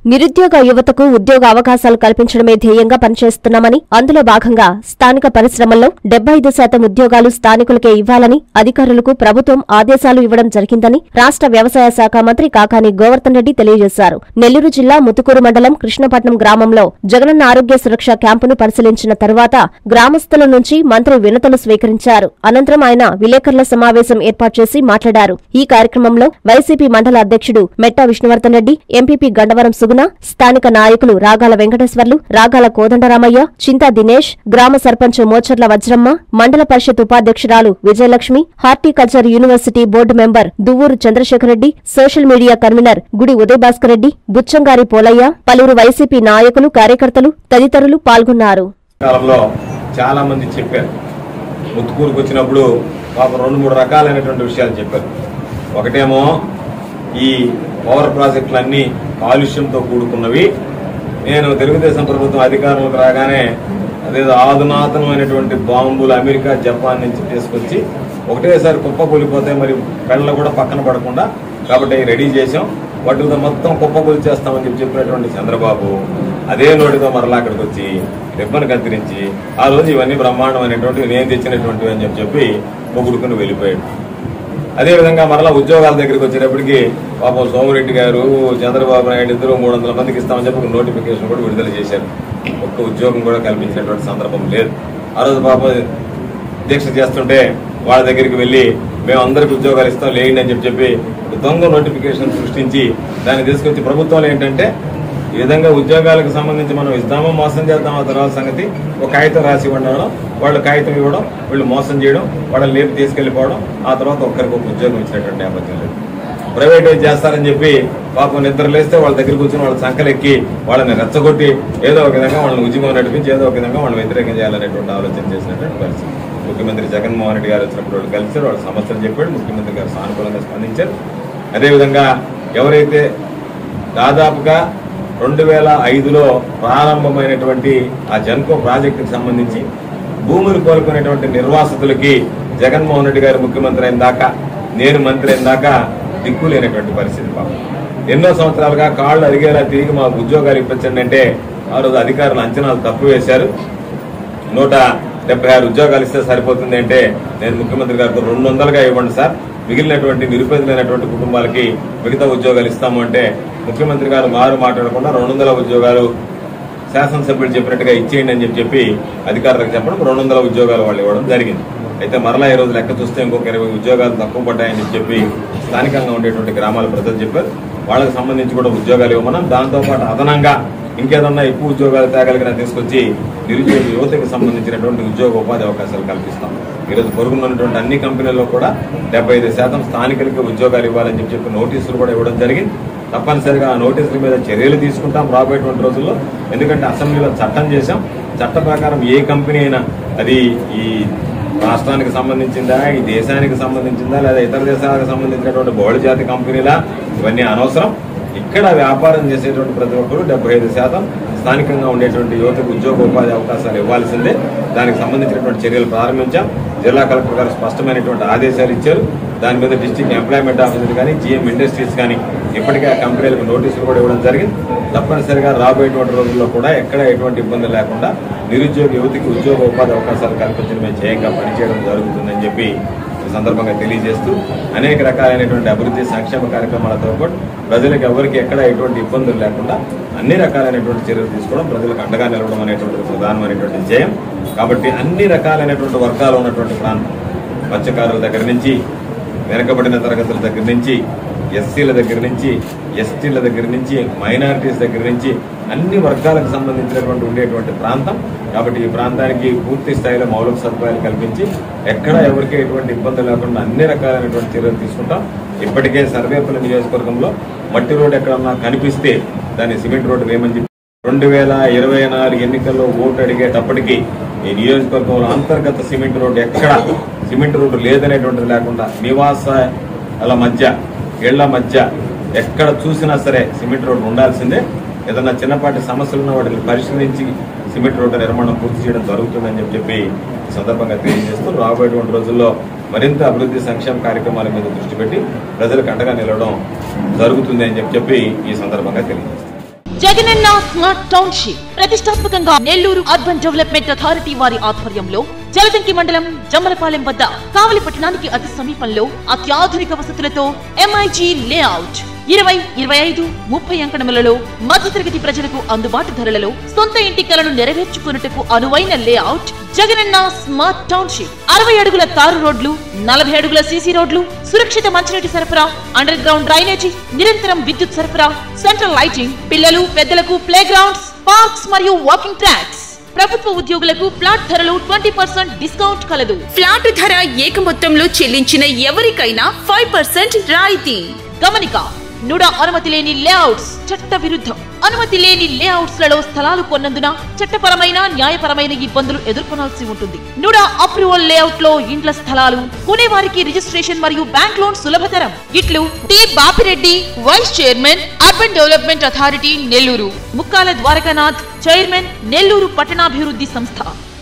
నిరుద్యోగ యువతకు ఉద్యోగ అవకాశాలు కల్పించడమే ధ్యేయంగా పనిచేస్తున్నామని అందులో భాగంగా స్థానిక పరిశ్రమల్లో డెబ్బై ఐదు శాతం ఉద్యోగాలు స్థానికులకే ఇవ్వాలని అధికారులకు ప్రభుత్వం ఆదేశాలు ఇవ్వడం జరిగిందని రాష్ట్ర వ్యవసాయ శాఖ మంత్రి కాకాని గోవర్ధన్ రెడ్డి తెలియజేశారు నెల్లూరు జిల్లా ముతుకూరు మండలం కృష్ణపట్నం గ్రామంలో జగనన్న ఆరోగ్య సురక్ష క్యాంపును పరిశీలించిన తరువాత గ్రామస్తుల నుంచి మంత్రి వినతులు స్వీకరించారు అనంతరం ఆయన విలేకరుల సమావేశం ఏర్పాటు చేసి మాట్లాడారు ఈ కార్యక్రమంలో వైసీపీ మండల అధ్యక్షుడు మెట్టా విష్ణువర్ధన్ రెడ్డి ఎంపీపీ గండవరం సుగుణ స్థానిక నాయకులు రాగాల వెంకటేశ్వర్లు రాగాల కోదండరామయ్య చింతా దినేష్ గ్రామ సర్పంచ్ మోచర్ల వజ్రమ్మ మండల పరిషత్ ఉపాధ్యక్షురాలు Vijayalakshmi horticulture university board member Duvvuru Chandrasekhar Reddy social media convener Gudi Udayabhaskar Reddy బుచ్చంగారి Polayya పలువురు వైసీపీ నాయకులు కార్యకర్తలు తదితరులు పాల్గొన్నారు కాలంలో చాలా మంది చెప్పారు ముత్తుకూరుకు వచ్చినప్పుడు పాప రెండు మూడు రకాలైనటువంటి విషయాలు చెప్పారు ఒకటేమో ఈ పవర్ ప్రాజెక్టులన్నీ కాలుష్యంతో కూడుకున్నవి నేను తెలుగుదేశం ప్రభుత్వం అధికారంలోకి రాగానే అదేదో ఆధునాతనమైనటువంటి బాంబులు అమెరికా జపాన్ నుంచి తీసుకొచ్చి ఒకటేసారి కుప్ప కూలిపోతే మరి పెళ్ళ కూడా పక్కన పడకుండా కాబట్టి అవి రెడీ చేసాం వాటితో మొత్తం కుప్ప కూలి చేస్తామని చెప్పి చెప్పినటువంటి చంద్రబాబు అదే నోటితో మరలా అక్కడికి వచ్చి రిబ్బన్ కత్తిరించి ఆ రోజు ఇవన్నీ బ్రహ్మాండం అనేటువంటివి నేను తెచ్చినటువంటివి అని చెప్పి చెప్పి పొగుడుకుని వెళ్ళిపోయాడు అదేవిధంగా మరలా ఉద్యోగాల దగ్గరికి వచ్చేటప్పటికి పాపం సోమిరెడ్డి గారు చంద్రబాబు నాయుడు ఇద్దరు మూడు వందల మందికి ఇస్తామని చెప్పి ఒక నోటిఫికేషన్ కూడా విడుదల చేశారు ఒక్క ఉద్యోగం కూడా కల్పించినటువంటి సందర్భం లేదు ఆ రోజు పాపం దీక్ష చేస్తుంటే వాళ్ళ దగ్గరికి వెళ్ళి మేము అందరికి ఉద్యోగాలు ఇస్తాం లేండి అని చెప్పి చెప్పి ఒక దొంగ నోటిఫికేషన్ సృష్టించి దాన్ని తీసుకొచ్చి ప్రభుత్వంలో ఏంటంటే ఈ విధంగా ఉద్యోగాలకు సంబంధించి మనం ఇస్తామో మోసం చేద్దాం ఆ తర్వాత సంగతి ఒక కాగితం రాసి ఉండడం వాళ్ళు కాగితం ఇవ్వడం వీళ్ళు మోసం చేయడం వాళ్ళని లేపి తీసుకెళ్లిపోవడం ఆ తర్వాత ఒక్కరికి ఒక ఉద్యోగం ఇచ్చినటువంటి నేపథ్యం లేదు ప్రైవేటైజ్ చేస్తారని చెప్పి పాపం నిద్ర లేస్తే వాళ్ళ దగ్గరికి కూర్చొని వాళ్ళ సంకలెక్కి వాళ్ళని రెచ్చగొట్టి ఏదో ఒక విధంగా వాళ్ళని ఉద్యమం నడిపించి ఏదో ఒక విధంగా వాళ్ళని వ్యతిరేకం చేయాలనేటువంటి ఆలోచన చేసినటువంటి పరిస్థితి ముఖ్యమంత్రి జగన్మోహన్ రెడ్డి గారు వచ్చినప్పుడు వాళ్ళు కలిసారు వాళ్ళ సమస్యలు చెప్పాడు ముఖ్యమంత్రి గారు సానుకూలంగా స్పందించారు అదేవిధంగా ఎవరైతే దాదాపుగా రెండు వేల ఐదులో ప్రారంభమైనటువంటి ఆ జన్కో ప్రాజెక్టుకి సంబంధించి భూములు కోలుకునేటువంటి నిర్వాసితులకి జగన్మోహన్ రెడ్డి గారు ముఖ్యమంత్రి అయిన దాకా నేను మంత్రి అయిన దాకా దిక్కు లేనటువంటి పరిస్థితి పాపం ఎన్నో సంవత్సరాలుగా కాళ్ళు అరిగేలా తిరిగి మాకు ఉద్యోగాలు ఇప్పించండి అంటే ఆ రోజు అధికారులు అంచనాలు తప్పు వేశారు నూట డెబ్బై ఆరు ఉద్యోగాలు ఇస్తే సరిపోతుంది అంటే నేను ముఖ్యమంత్రి గారితో రెండు వందలుగా ఇవ్వండి సార్ మిగిలినటువంటి నిరుపేదలైనటువంటి కుటుంబాలకి మిగతా ఉద్యోగాలు ఇస్తాము అంటే ముఖ్యమంత్రి గారు మారు మాట్లాడకుండా రెండు వందల ఉద్యోగాలు శాసనసభ్యులు చెప్పినట్టుగా ఇచ్చేయండి అని చెప్పి చెప్పి అధికారులకు చెప్పడం రెండు వందల ఉద్యోగాలు వాళ్ళు ఇవ్వడం జరిగింది అయితే మరలా ఈ రోజు లెక్క చూస్తే ఇంకొక ఇరవై ఉద్యోగాలు తక్కువ పడ్డాయని చెప్పి చెప్పి స్థానికంగా ఉండేటువంటి గ్రామాల ప్రజలు చెప్పారు వాళ్ళకి సంబంధించి కూడా ఉద్యోగాలు ఇవ్వమన్నాం దాంతోపాటు అదనంగా ఇంకేదన్నా ఎక్కువ ఉద్యోగాలు తేగలిగిన తీసుకొచ్చి నిరుద్యోగ యువతకి సంబంధించినటువంటి ఉద్యోగ ఉపాధి అవకాశాలు కల్పిస్తాం ఈరోజు పొరుగున్నటువంటి అన్ని కంపెనీల్లో కూడా డెబ్బై ఐదు శాతం స్థానికులకి ఉద్యోగాలు ఇవ్వాలని చెప్పి చెప్పి నోటీసులు కూడా ఇవ్వడం జరిగింది తప్పనిసరిగా ఆ నోటీసుల మీద చర్యలు తీసుకుంటాం రాబోయేటువంటి రోజుల్లో ఎందుకంటే అసెంబ్లీలో చట్టం చేశాం చట్ట ప్రకారం ఏ కంపెనీ అయినా అది ఈ రాష్ట్రానికి సంబంధించిందా ఈ దేశానికి సంబంధించిందా లేదా ఇతర దేశాలకు సంబంధించినటువంటి బహుళ జాతి కంపెనీలా ఇవన్నీ అనవసరం ఇక్కడ వ్యాపారం చేసేటువంటి ప్రతి ఒక్కరు డెబ్బై ఐదు శాతం స్థానికంగా ఉండేటువంటి యువతకు ఉద్యోగ ఉపాధి అవకాశాలు ఇవ్వాల్సిందే దానికి సంబంధించినటువంటి చర్యలు ప్రారంభించాం జిల్లా కలెక్టర్ గారు స్పష్టమైనటువంటి ఆదేశాలు ఇచ్చారు దాని మీద డిస్టిక్ ఎంప్లాయ్మెంట్ ఆఫీసర్ కానీ జిఎం ఇండస్ట్రీస్ కానీ ఇప్పటికే ఆ కంపెనీలకు నోటీసులు కూడా ఇవ్వడం జరిగింది తప్పనిసరిగా రాబోయేటువంటి రోజుల్లో కూడా ఎక్కడ ఎటువంటి ఇబ్బంది లేకుండా నిరుద్యోగ యువతికి ఉద్యోగ ఉపాధి అవకాశాలు కల్పించడమే చేయంగా పనిచేయడం జరుగుతుందని చెప్పి ఈ సందర్భంగా తెలియజేస్తూ అనేక రకాలైనటువంటి అభివృద్ధి సంక్షేమ కార్యక్రమాలతో పాటు ప్రజలకు ఎవరికి ఎక్కడ ఎటువంటి ఇబ్బందులు లేకుండా అన్ని రకాలైనటువంటి చర్యలు తీసుకోవడం ప్రజలకు అండగా నిలవడం అనేటువంటి ప్రధానమైనటువంటి జయం కాబట్టి అన్ని రకాలైనటువంటి వర్గాలు ఉన్నటువంటి ప్రాంతం మత్స్యకారుల దగ్గర నుంచి వెనకబడిన తరగతుల దగ్గర నుంచి ఎస్సీల దగ్గర నుంచి ఎస్టీల దగ్గర నుంచి మైనారిటీస్ దగ్గర నుంచి అన్ని వర్గాలకు సంబంధించినటువంటి ఉండేటువంటి ప్రాంతం కాబట్టి ఈ ప్రాంతానికి పూర్తి స్థాయిలో మౌలిక సదుపాయాలు కల్పించి ఎక్కడ ఎవరికి ఎటువంటి ఇబ్బంది లేకుండా అన్ని రకాలైనటువంటి చర్యలు తీసుకుంటాం ఇప్పటికే సర్వేపల్లి నియోజకవర్గంలో మట్టి రోడ్డు ఎక్కడన్నా కనిపిస్తే దాన్ని సిమెంట్ రోడ్డు వేయమని చెప్పి రెండు వేల ఇరవై నాలుగు ఎన్నికల్లో ఓటు అడిగేటప్పటికి ఈ నియోజకవర్గంలో అంతర్గత సిమెంట్ రోడ్డు ఎక్కడ సిమెంట్ రోడ్డు లేదనేటువంటిది లేకుండా నివాసాల మధ్య ఇళ్ల మధ్య ఎక్కడ చూసినా సరే సిమెంట్ రోడ్డు ఉండాల్సిందే ఏదన్నా చిన్నపాటి సమస్యలు ఉన్న వాటిని పరిశీలించి సిమెంట్ రోడ్డు నిర్మాణం పూర్తి చేయడం జరుగుతుందని చెప్పి చెప్పి ఈ సందర్భంగా తెలియజేస్తూ రాబోయేటువంటి రోజుల్లో మరింత అభివృద్ధి సంక్షేమ కార్యక్రమాల మీద దృష్టి పెట్టి ప్రజలకు అండగా నిలవడం జరుగుతుంది అని చెప్పి చెప్పి ఈ సందర్భంగా తెలియజేస్తాం జగనన్న స్మార్ట్ టౌన్షిప్ ప్రతిష్టాత్మకంగా నెల్లూరు అర్బన్ డెవలప్మెంట్ అథారిటీ వారి ఆధ్వర్యంలో జలదంకి మండలం జమ్మలపాలెం వద్ద కావలి పట్టణానికి అతి సమీపంలో అత్యాధునిక వసతులతో ఎంఐజీ లేఅవుట్ ఇరవై ఇరవై ఐదు ముప్పై అంకణములలో మధ్యతరగతి ప్రజలకు అందుబాటు ధరలలో సొంత ఇంటి కలను నెరవేర్చుకున్నట్టుకు అనువైన లేఅవుట్ జగనన్న స్మార్ట్ టౌన్షిప్ అరవై అడుగుల తారు రోడ్లు నలభై అడుగుల సీసీ రోడ్లు సురక్షిత మంచినీటి సరఫరా అండర్ గ్రౌండ్ డ్రైనేజీ నిరంతరం విద్యుత్ సరఫరా సెంట్రల్ లైటింగ్ పిల్లలు పెద్దలకు ప్లే గ్రౌండ్స్ పార్క్స్ మరియు వాకింగ్ ట్రాక్స్ ప్రభుత్వ ఉద్యోగులకు ఫ్లాట్ ధరలు ట్వంటీ పర్సెంట్ డిస్కౌంట్ కలదు ఫ్లాట్ ధర ఏక మొత్తంలో చెల్లించిన ఎవరికైనా ఫైవ్ పర్సెంట్ రాయితీ గమనిక నుడా అనుమతి లేని లేఅవుట్స్ చట్ట విరుద్ధం అనుమతి లేని లేఅవుట్స్ లలో స్థలాలు కొన్నందున చట్టపరమైన న్యాయపరమైన ఇబ్బందులు ఎదుర్కొనాల్సి ఉంటుంది నుడా అప్రూవల్ లేఅవుట్ లో ఇండ్ల స్థలాలు కొనేవారికి రిజిస్ట్రేషన్ మరియు బ్యాంక్ లోన్ సులభతరం ఇట్లు T Bapireddy vice chairman urban development authority Nellore Mukkala Dwarakanath chairman Nellore పట్టణాభివృద్ధి సంస్థ